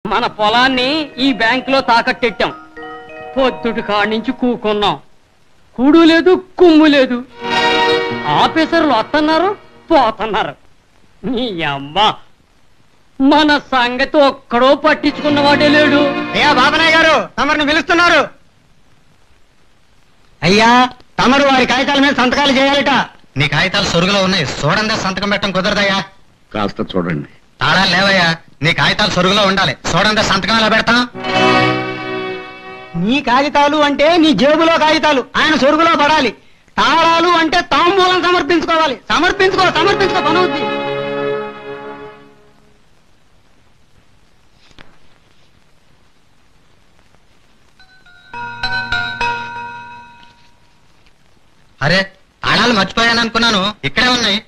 మన పొలాన్ని ఈ బ్యాంకులో తాకట్టెట్టాం పొద్దుటి కాడి నుంచి కూకున్నాం కూడు లేదు కుమ్ము లేదు ఆఫీసర్లు వస్తున్నారు పోతున్నారు నీ అమ్మ మన సంగతి ఒక్కడో పట్టించుకున్నవాడే లేడు అయ్యా బాబనాయ్ గారు తమరిని పిలుస్తున్నారు అయ్యా తమరు వారి కాగితాల మీద సంతకాలు చేయాలట నీ కాగితాలు సొరుగులో ఉన్నాయి చూడండి సంతకం పెట్టడం కుదరదయ్యా కాస్త చూడండి తాళాలు లేవయ్యా నీ కాగితాలు సొరుగులో ఉండాలి చూడండి సంతకం ఎలా పెడతాం నీ కాగితాలు అంటే నీ జేబులో కాగితాలు ఆయన సొరుగులో పడాలి తాళాలు అంటే తాంబూలం సమర్పించుకోవాలి సమర్పించుకో సమర్పించుకో పనవుద్ది అరే తాళాలు మర్చిపోయాను అనుకున్నాను ఇక్కడే ఉన్నాయి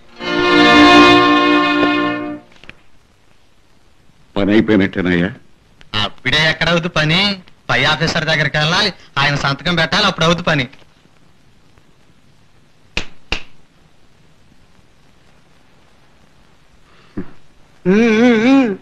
పని అయిపోయినట్టేనయ్యా అప్పుడే ఎక్కడ అవుతుంది పని పై ఆఫీసర్ దగ్గరికి వెళ్ళాలి ఆయన సంతకం పెట్టాలి అప్పుడు అవుతుంది పని ఉమ్, ఉమ్, ఉమ్.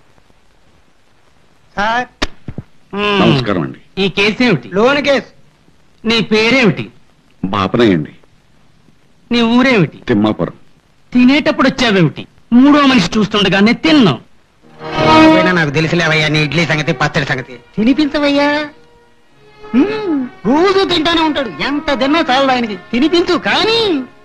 సార్ నమస్కారం అండి ఈ కేసు ఏమిటి లోన్ కేసు నీ పేరేమిటి బాపనయ్యండి నీ ఊరేమిటి తిమ్మాపురం తినేటప్పుడు వచ్చావేమిటి మూడో మనిషి చూస్తుండగానే తిన్నాం ఏమైనా నాకు తెలిసిలేవయ్యా నీ ఇడ్లీ సంగతి పచ్చడి సంగతి తినిపించవయ్యా ఉమ్, రోజు తింటానే ఉంటాడు ఎంత తిన్నా చాలు ఆయనకి తినిపించు కానీ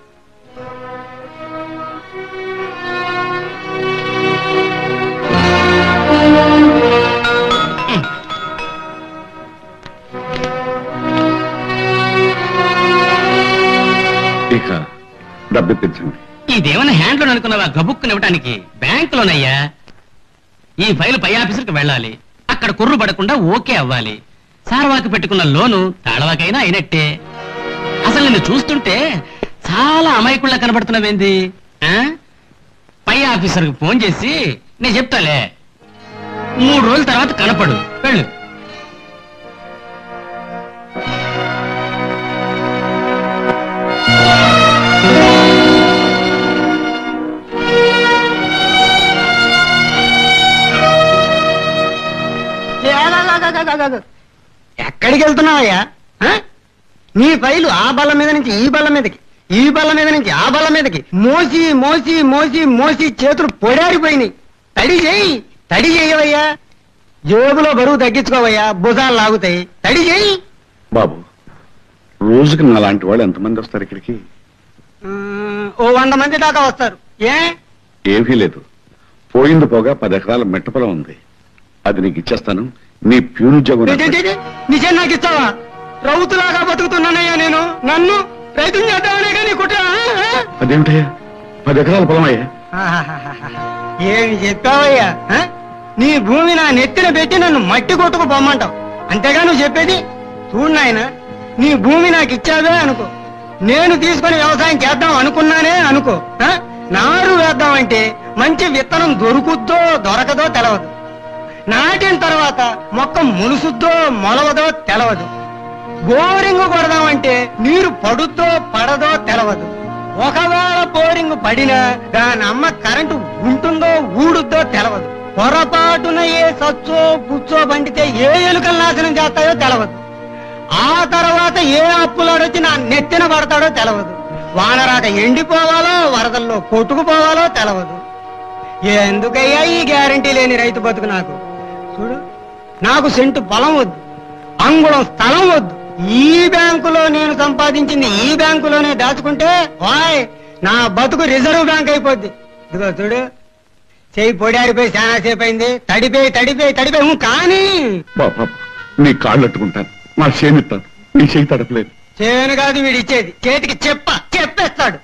ఇక డబ్బిప్పించండి ఇదేమైనా హ్యాండ్లో అనుకున్నావా గబుక్కుని ఇవ్వడానికి బ్యాంకులోనయ్యా ఈ ఫైల్ పై ఆఫీసర్కి వెళ్ళాలి అక్కడ కుర్రు పడకుండా ఓకే అవ్వాలి సార్వాకి పెట్టుకున్న లోను తాళవాకైనా అయినట్టే అసలు నిన్ను చూస్తుంటే చాలా అమాయకుల్లా కనబడుతున్నావేంది ఆ? పై ఆఫీసర్కి ఫోన్ చేసి నేను చెప్తాలే మూడు రోజుల తర్వాత కనపడు వెళ్ళు ఏ, ఆగు, ఆగు, ఆగు, ఆగు, ఆగు. ఎక్కడికి వెళ్తున్నావయ్యా ఆ? నీ ఫైలు ఆ బల్ల మీద నుంచి ఈ బల్ల మీదకి ఈ బల్ల మీద నుంచి ఆ బల్ల మీదకి మోసి మోసి మోసి మోసి చేతులు పొడారిపోయినాయి తడి చేయి తడి చేయవయ్యా జేబులో బరువు తగ్గించుకోవయ్యా భుజాలు లాగుతాయి తడి చేయి బాబు రోజుకి నాలాంటి వాళ్ళు ఎంతమంది వస్తారు ఇక్కడికి ఉమ్, ఓ వంద మంది దాకా వస్తారు ఏ ఏమీ లేదు పోయింది పోగా పది ఎకరాల మెట్ట పొలం ఉంది అది నీకు ఇచ్చేస్తాను నీ ప్యూన్ ఉద్యోగం నాకు ఏంటి, ఏంటి, ఏంటి? నిజం నాకు ఇస్తావా రౌతులాగా బతుకుతున్నానయ్యా నేను నన్ను రైతుని చేద్దామనే కానీ కుట్ర ఆ? ఆ? అదేమిటయ్యా పది ఎకరాల పొలం అయ్యా ఆహాహాహా. ఏమి చెప్పావయ్యా ఆ? నీ భూమి నా నెత్తిన పెట్టి నన్ను మట్టి కొట్టుకు పొమ్మంటావు అంతేగా నువ్వు చెప్పేది చూడు నాయన నీ భూమి నాకు ఇచ్చావే అనుకో నేను తీసుకొని వ్యవసాయం చేద్దాం అనుకున్నానే అనుకో ఆ? నారు వేద్దామంటే మంచి విత్తనం దొరుకుద్దో దొరకదో తెలవదు నాటిన తర్వాత మొక్క ములుసుద్దో మొలవదో తెలవదు బోరింగ్ కొడదామంటే నీరు పడుద్దో పడదో తెలవదు ఒకవేళ బోరింగ్ పడినా దాని అమ్మ కరెంటు ఉంటుందో ఊడుద్దో తెలవదు పొరపాటున ఏ సచ్చో పుచ్చో బండితే ఏ ఎలుకలు నాశనం చేస్తాయో తెలవదు ఆ తర్వాత ఏ అప్పులాడొచ్చి నా నెత్తిన పడతాడో తెలవదు వానరాక ఎండిపోవాలో వరదల్లో కొట్టుకుపోవాలో తెలవదు ఎందుకయ్యా ఈ గ్యారంటీ లేని రైతు బతుకు నాకు చూడు నాకు సెంటు పొలం వద్దు అంగుళం స్థలం వద్దు ఈ బ్యాంకులో నేను సంపాదించింది ఈ బ్యాంకులోనే దాచుకుంటే వాయ్ నా బతుకు రిజర్వ్ బ్యాంక్ అయిపోద్ది ఇదిగో చూడు చేయి పొడారిపోయి చాలా సేపు అయింది తడిపోయి తడిపోయి తడిపోయి ఊ, కానీ బాబు నీ కాళ్ళు అట్టుకుంటాను నా చేనిస్తాను నీ చేయి తడపలేదు చేను కాదు వీడు ఇచ్చేది చేతికి చెప్ప చెప్పేస్తాడు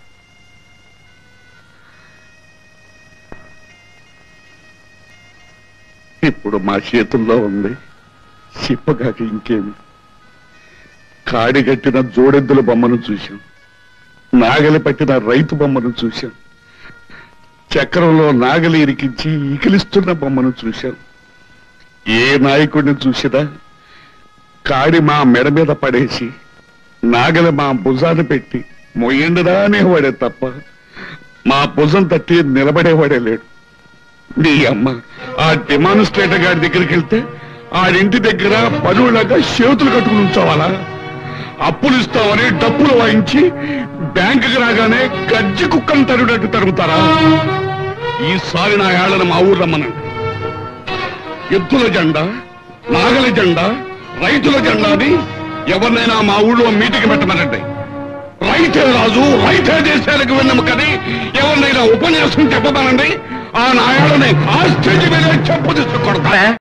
ఇప్పుడు మా చేతుల్లో ఉంది చిప్పగాక ఇంకేమి కాడిగట్టిన జోడెద్దుల బొమ్మను చూశాం నాగలి పట్టిన రైతు బొమ్మను చూశాం చక్రంలో నాగలి ఇరికించి ఇకిలిస్తున్న బొమ్మను చూశాం ఏ నాయకుడిని చూసినా కాడి మా మెడ మీద పడేసి నాగలి మా భుజాన్ని పెట్టి మొయ్యండిరా అనేవాడే తప్ప మా భుజం తట్టి నిలబడేవాడే లేడు నీ అమ్మ ఆ డెమాన్స్ట్రేటర్ గారి దగ్గరికి వెళ్తే ఆడింటి దగ్గర పనులాగా చేతులు కట్టుకుని ఉంచోవాలా అప్పులు ఇస్తామని డబ్బులు వాయించి బ్యాంకుకి రాగానే గజ్జి కుక్కను తరుడట్టు తరుగుతారా ఈసారి నా ఏళ్ళను మా ఊరు రమ్మనండి ఎద్దుల జెండా నాగల జెండా రైతుల జెండాని ఎవరినైనా మా ఊళ్ళో మీటింగ్ పెట్టమనండి రైతే రాజు రైతే దేశాలకు వెన్నమ్మకని ఎవరినైనా ఉపన్యాసం చెప్పమనండి ఆ నాయాలని ఆ స్టేజ్ మీద చెప్పు తీసుకొడతా